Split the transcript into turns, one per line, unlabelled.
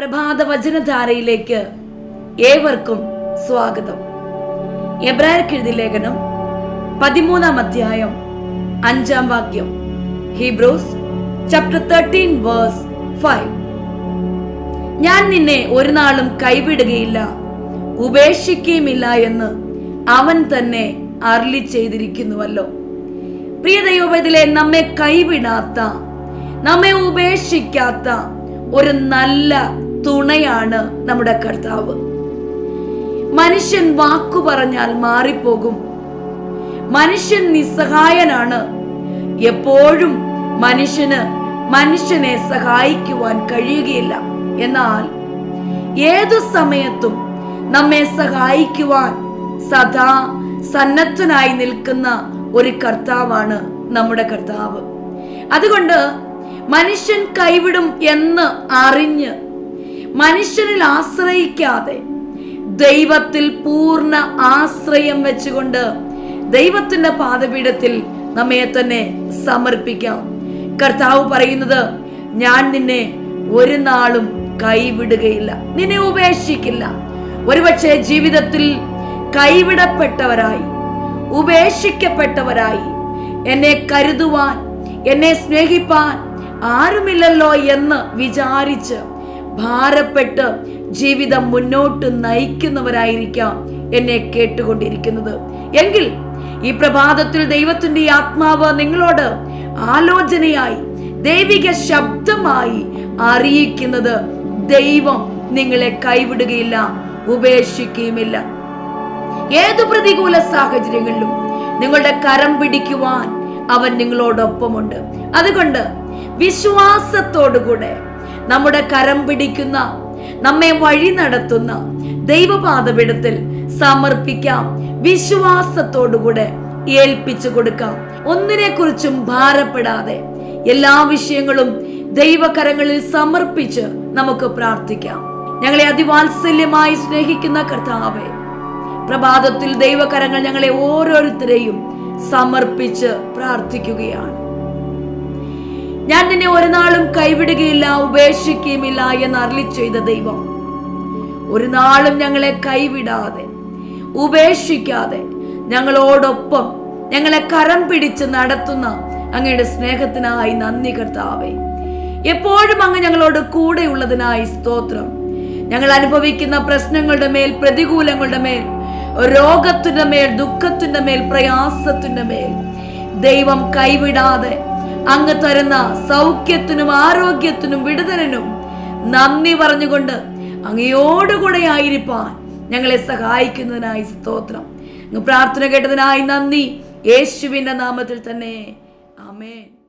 പ്രഭാത വചനധാരയിലേക്ക് ഏവർക്കും സ്വാഗതം എബ്രായർക്കെഴുതി ലേഖനം പതിമൂന്നാം അധ്യായം അഞ്ചാം വാക്യം Hebrews chapter thirteen verse five ഞാൻ നിന്നെ ഒരു നാളും കൈവിടുകയില്ല ഉപേക്ഷിക്കുകയുമില്ല എന്ന് അവൻ തന്നെ അർലി ചെയ്തിരിക്കുന്നുവല്ലോ പ്രിയ ദൈവത്തിലെ നമ്മെ കൈവിടാത്ത നമ്മെ ഉപേക്ഷിക്കാത്ത ഒരു നല്ല തുണയാണ് നമ്മുടെ കർത്താവ് മനുഷ്യൻ വാക്കു പറഞ്ഞാൽ മാറിപ്പോകും മനുഷ്യൻ നിസ്സഹായനാണ് എപ്പോഴും മനുഷ്യന് മനുഷ്യനെ സഹായിക്കുവാൻ കഴിയുകയില്ല എന്നാൽ ഏതു സമയത്തും നമ്മെ സഹായിക്കുവാൻ സദാ സന്നദ്ധനായി നിൽക്കുന്ന ഒരു കർത്താവാണ് നമ്മുടെ കർത്താവ് അതുകൊണ്ട് മനുഷ്യൻ കൈവിടും എന്ന് അറിഞ്ഞ് മനുഷ്യനിൽ ആശ്രയിക്കാതെ ദൈവത്തിൽ പൂർണ്ണ ആശ്രയം വെച്ചുകൊണ്ട് ദൈവത്തിന്റെ പാദപീഠത്തിൽ നമ്മെ തന്നെ സമർപ്പിക്കാം കർത്താവ് പറയുന്നത് ഞാൻ നിന്നെ ഒരു നാളും കൈവിടുകയില്ല നിന്നെ ഉപേക്ഷിക്കില്ല ഒരുപക്ഷെ ജീവിതത്തിൽ കൈവിടപ്പെട്ടവരായി ഉപേക്ഷിക്കപ്പെട്ടവരായി എന്നെ കരുതുവാൻ എന്നെ സ്നേഹിപ്പാൻ ആരുമില്ലല്ലോ എന്ന് വിചാരിച്ച് ഭാരപ്പെട്ട് ജീവിതം മുന്നോട്ട് നയിക്കുന്നവരായിരിക്കാം എന്നെ കേട്ടുകൊണ്ടിരിക്കുന്നത് എങ്കിൽ ഈ പ്രഭാതത്തിൽ ദൈവത്തിന്റെ ഈ ആത്മാവ് നിങ്ങളോട് ആലോചനയായി ദൈവിക ശബ്ദമായി അറിയിക്കുന്നത് ദൈവം നിങ്ങളെ കൈവിടുകയില്ല ഉപേക്ഷിക്കുകയുമില്ല ഏതു പ്രതികൂല സാഹചര്യങ്ങളിലും നിങ്ങളുടെ കരം പിടിക്കുവാൻ അവൻ നിങ്ങളോടൊപ്പമുണ്ട് അതുകൊണ്ട് വിശ്വാസത്തോടുകൂടെ നമ്മുടെ കരം പിടിക്കുന്ന നമ്മെ വഴി നടത്തുന്ന ദൈവപാതപിടത്തിൽ സമർപ്പിക്കാം വിശ്വാസത്തോടുകൂടെ ഏൽപ്പിച്ചു കൊടുക്കാം ഒന്നിനെ കുറിച്ചും ഭാരപ്പെടാതെ എല്ലാ വിഷയങ്ങളും ദൈവകരങ്ങളിൽ സമർപ്പിച്ച് നമുക്ക് പ്രാർത്ഥിക്കാം ഞങ്ങളെ അതിവാത്സല്യമായി സ്നേഹിക്കുന്ന കർത്താവെ പ്രഭാതത്തിൽ ദൈവകരങ്ങൾ ഞങ്ങളെ ഓരോരുത്തരെയും സമർപ്പിച്ച് പ്രാർത്ഥിക്കുകയാണ് ഞാൻ നിന്നെ ഒരു നാളും കൈവിടുകയില്ല ഉപേക്ഷിക്കുകയുമില്ല എന്ന് അരളി ചെയ്ത ദൈവം ഒരു നാളും ഞങ്ങളെ കൈവിടാതെ ഉപേക്ഷിക്കാതെ ഞങ്ങളോടൊപ്പം ഞങ്ങളെ കരം പിടിച്ച് നടത്തുന്ന അങ്ങയുടെ സ്നേഹത്തിനായി നന്ദി കർത്താവേ എപ്പോഴും അങ്ങ് ഞങ്ങളോട് കൂടെയുള്ളതിനായി സ്തോത്രം ഞങ്ങൾ അനുഭവിക്കുന്ന പ്രശ്നങ്ങളുടെ മേൽ പ്രതികൂലങ്ങളുടെ മേൽ രോഗത്തിന്റെ മേൽ ദുഃഖത്തിന്റെ മേൽ പ്രയാസത്തിന്റെ മേൽ ദൈവം കൈവിടാതെ അങ്ങ് തരുന്ന സൗഖ്യത്തിനും ആരോഗ്യത്തിനും വിടുതലിനും നന്ദി പറഞ്ഞുകൊണ്ട് അങ്ങയോടുകൂടെ ആയിരിക്കാൻ ഞങ്ങളെ സഹായിക്കുന്നതിനായി സ്തോത്രം അങ്ങ് പ്രാർത്ഥന കേട്ടതിനായി നന്ദി യേശുവിന്റെ നാമത്തിൽ തന്നെ ആമേൻ